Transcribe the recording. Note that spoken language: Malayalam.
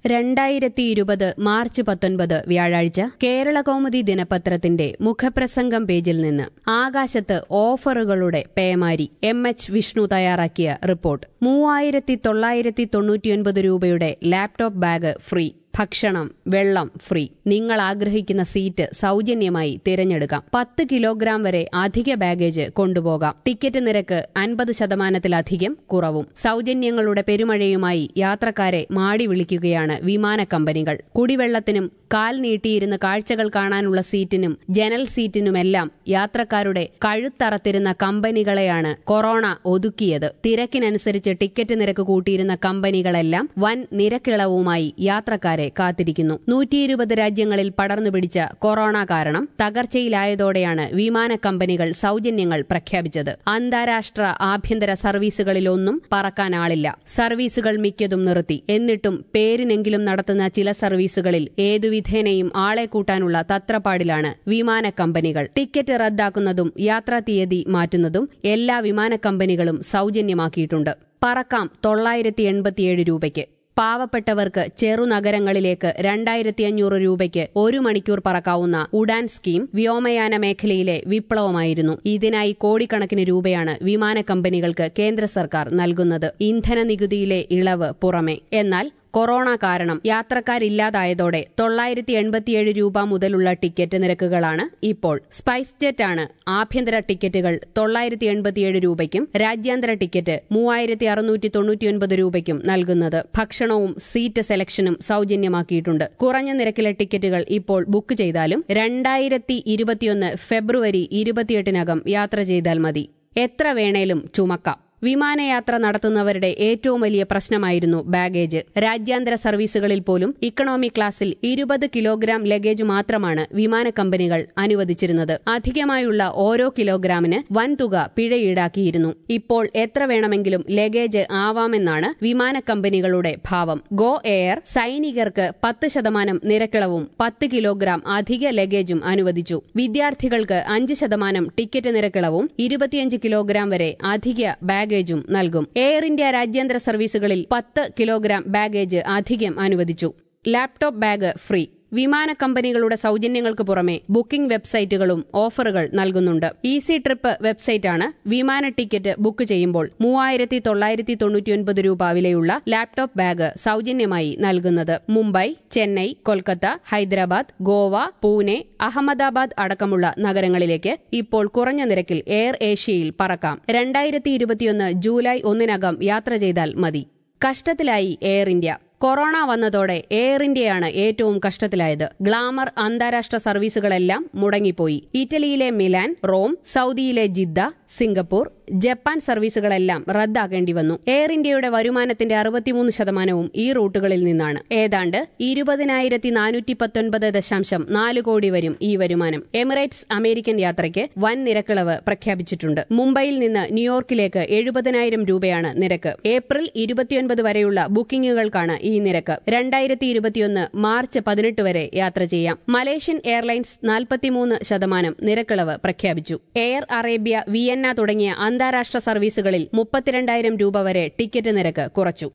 രണ്ടായിരത്തി ഇരുപത് മാർച്ച് പത്തൊൻപത് വ്യാഴാഴ്ച കേരള കൗമുദി ദിനപത്രത്തിന്റെ മുഖപ്രസംഗം പേജിൽ നിന്ന് ആകാശത്ത് ഓഫറുകളുടെ പേമാരി എം എച്ച് വിഷ്ണു തയ്യാറാക്കിയ റിപ്പോർട്ട് മൂവായിരത്തി തൊള്ളായിരത്തി തൊണ്ണൂറ്റിയൊൻപത് രൂപയുടെ ലാപ്ടോപ്പ് ബാഗ് ഫ്രീ ഭക്ഷണം വെള്ളം ഫ്രീ നിങ്ങൾ ആഗ്രഹിക്കുന്ന സീറ്റ് സൗജന്യമായി തിരഞ്ഞെടുക്കാം പത്ത് കിലോഗ്രാം വരെ അധിക ബാഗേജ് കൊണ്ടുപോകാം ടിക്കറ്റ് നിരക്ക് അൻപത് ശതമാനത്തിലധികം കുറവും സൗജന്യങ്ങളുടെ പെരുമഴയുമായി യാത്രക്കാരെ മാടി വിളിക്കുകയാണ് വിമാന കമ്പനികൾ കുടിവെള്ളത്തിനും കാൽ നീട്ടിയിരുന്ന് കാഴ്ചകൾ കാണാനുള്ള സീറ്റിനും ജനൽ സീറ്റിനുമെല്ലാം യാത്രക്കാരുടെ കഴുത്തറത്തിരുന്ന കമ്പനികളെയാണ് കൊറോണ ഒതുക്കിയത് തിരക്കിനനുസരിച്ച് ടിക്കറ്റ് നിരക്ക് കൂട്ടിയിരുന്ന കമ്പനികളെല്ലാം വൻ നിരക്കിളവുമായി യാത്രക്കാരെ കാത്തിരിക്കുന്നു നൂറ്റിയിരുപത് രാജ്യങ്ങളിൽ പടർന്നു പിടിച്ച കൊറോണ കാരണം തകർച്ചയിലായതോടെയാണ് വിമാന കമ്പനികൾ സൗജന്യങ്ങൾ പ്രഖ്യാപിച്ചത് അന്താരാഷ്ട്ര ആഭ്യന്തര സർവീസുകളിലൊന്നും പറക്കാനാളില്ല സർവീസുകൾ മിക്കതും നിർത്തി എന്നിട്ടും പേരിനെങ്കിലും നടത്തുന്ന ചില സർവീസുകളിൽ ഏതു വിധേനയും ആളെ കൂട്ടാനുള്ള തത്രപ്പാടിലാണ് വിമാന കമ്പനികൾ ടിക്കറ്റ് റദ്ദാക്കുന്നതും യാത്രാ തീയതി മാറ്റുന്നതും എല്ലാ വിമാന കമ്പനികളും സൗജന്യമാക്കിയിട്ടുണ്ട് പറക്കാം തൊള്ളായിരത്തി എൺപത്തിയേഴ് രൂപയ്ക്ക് പാവപ്പെട്ടവർക്ക് ചെറുനഗരങ്ങളിലേക്ക് രണ്ടായിരത്തി അഞ്ഞൂറ് രൂപയ്ക്ക് ഒരു മണിക്കൂർ പറക്കാവുന്ന ഉഡാൻ സ്കീം വ്യോമയാന മേഖലയിലെ വിപ്ലവമായിരുന്നു ഇതിനായി കോടിക്കണക്കിന് രൂപയാണ് വിമാന കമ്പനികൾക്ക് കേന്ദ്ര സർക്കാർ നൽകുന്നത് ഇന്ധന നികുതിയിലെ ഇളവ് പുറമെ എന്നാൽ കൊറോണ കാരണം യാത്രക്കാരില്ലാതായതോടെ തൊള്ളായിരത്തി എൺപത്തിയേഴ് രൂപ മുതലുള്ള ടിക്കറ്റ് നിരക്കുകളാണ് ഇപ്പോൾ സ്പൈസ് ജെറ്റ് ആണ് ആഭ്യന്തര ടിക്കറ്റുകൾ തൊള്ളായിരത്തി എൺപത്തിയേഴ് രൂപയ്ക്കും രാജ്യാന്തര ടിക്കറ്റ് മൂവായിരത്തി അറുന്നൂറ്റി തൊണ്ണൂറ്റിയൊൻപത് രൂപയ്ക്കും നൽകുന്നത് ഭക്ഷണവും സീറ്റ് സെലക്ഷനും സൗജന്യമാക്കിയിട്ടുണ്ട് കുറഞ്ഞ നിരക്കിലെ ടിക്കറ്റുകൾ ഇപ്പോൾ ബുക്ക് ചെയ്താലും രണ്ടായിരത്തി ഇരുപത്തിയൊന്ന് ഫെബ്രുവരി ഇരുപത്തിയെട്ടിനകം യാത്ര ചെയ്താൽ മതി എത്ര വേണേലും ചുമക്കാം വിമാനയാത്ര നടത്തുന്നവരുടെ ഏറ്റവും വലിയ പ്രശ്നമായിരുന്നു ബാഗേജ് രാജ്യാന്തര സർവീസുകളിൽ പോലും ഇക്കണോമി ക്ലാസ്സിൽ ഇരുപത് കിലോഗ്രാം ലഗേജ് മാത്രമാണ് വിമാന കമ്പനികൾ അനുവദിച്ചിരുന്നത് അധികമായുള്ള ഓരോ കിലോഗ്രാമിന് വൻതുക പിഴ ഈടാക്കിയിരുന്നു ഇപ്പോൾ എത്ര വേണമെങ്കിലും ലഗേജ് ആവാമെന്നാണ് വിമാന കമ്പനികളുടെ ഭാവം ഗോ എയർ സൈനികർക്ക് പത്ത് ശതമാനം നിരക്കിളവും പത്ത് കിലോഗ്രാം അധിക ലഗേജും അനുവദിച്ചു വിദ്യാർത്ഥികൾക്ക് അഞ്ച് ശതമാനം ടിക്കറ്റ് നിരക്കിളവും ഇരുപത്തിയഞ്ച് കിലോഗ്രാം വരെ അധിക ബാഗേജും നൽകും എയർ ഇന്ത്യ രാജ്യാന്തര സർവീസുകളിൽ പത്ത് കിലോഗ്രാം ബാഗേജ് അധികം അനുവദിച്ചു ലാപ്ടോപ്പ് ബാഗ് ഫ്രീ വിമാന കമ്പനികളുടെ സൗജന്യങ്ങൾക്ക് പുറമെ ബുക്കിംഗ് വെബ്സൈറ്റുകളും ഓഫറുകൾ നൽകുന്നുണ്ട് ഈസി ട്രിപ്പ് വെബ്സൈറ്റാണ് വിമാന ടിക്കറ്റ് ബുക്ക് ചെയ്യുമ്പോൾ മൂവായിരത്തി തൊള്ളായിരത്തി തൊണ്ണൂറ്റിയൊൻപത് രൂപ വിലയുള്ള ലാപ്ടോപ്പ് ബാഗ് സൗജന്യമായി നൽകുന്നത് മുംബൈ ചെന്നൈ കൊൽക്കത്ത ഹൈദരാബാദ് ഗോവ പൂനെ അഹമ്മദാബാദ് അടക്കമുള്ള നഗരങ്ങളിലേക്ക് ഇപ്പോൾ കുറഞ്ഞ നിരക്കിൽ എയർ ഏഷ്യയിൽ പറക്കാം രണ്ടായിരത്തി ഇരുപത്തിയൊന്ന് ജൂലൈ ഒന്നിനകം യാത്ര ചെയ്താൽ മതി കഷ്ടത്തിലായി എയർ ഇന്ത്യ കൊറോണ വന്നതോടെ എയർ ഇന്ത്യയാണ് ഏറ്റവും കഷ്ടത്തിലായത് ഗ്ലാമർ അന്താരാഷ്ട്ര സർവീസുകളെല്ലാം മുടങ്ങിപ്പോയി ഇറ്റലിയിലെ മിലാൻ റോം സൌദിയിലെ ജിദ്ദ സിംഗപ്പൂർ ജപ്പാൻ സർവീസുകളെല്ലാം റദ്ദാക്കേണ്ടി വന്നു എയർ ഇന്ത്യയുടെ വരുമാനത്തിന്റെ അറുപത്തിമൂന്ന് ശതമാനവും ഈ റൂട്ടുകളിൽ നിന്നാണ് ഏതാണ്ട് ഇരുപതിനായിരത്തി നാനൂറ്റി പത്തൊൻപത് ദശാംശം നാല് കോടി വരും ഈ വരുമാനം എമിറേറ്റ്സ് അമേരിക്കൻ യാത്രയ്ക്ക് വൻ നിരക്കിളവ് പ്രഖ്യാപിച്ചിട്ടുണ്ട് മുംബൈയിൽ നിന്ന് ന്യൂയോർക്കിലേക്ക് എഴുപതിനായിരം രൂപയാണ് നിരക്ക് ഏപ്രിൽ ഇരുപത്തിയൊൻപത് വരെയുള്ള ബുക്കിംഗുകൾക്കാണ് ഈ നിരക്ക് രണ്ടായിരത്തി ഇരുപത്തിയൊന്ന് മാർച്ച് പതിനെട്ട് വരെ യാത്ര ചെയ്യാം മലേഷ്യൻ എയർലൈൻസ് നാൽപ്പത്തിമൂന്ന് ശതമാനം നിരക്കിളവ് പ്രഖ്യാപിച്ചു എയർ അറേബ്യ വിയന്ന തുടങ്ങിയ അന്താരാഷ്ട്ര സർവീസുകളിൽ മുപ്പത്തിരണ്ടായിരം രൂപ വരെ ടിക്കറ്റ് നിരക്ക് കുറച്ചു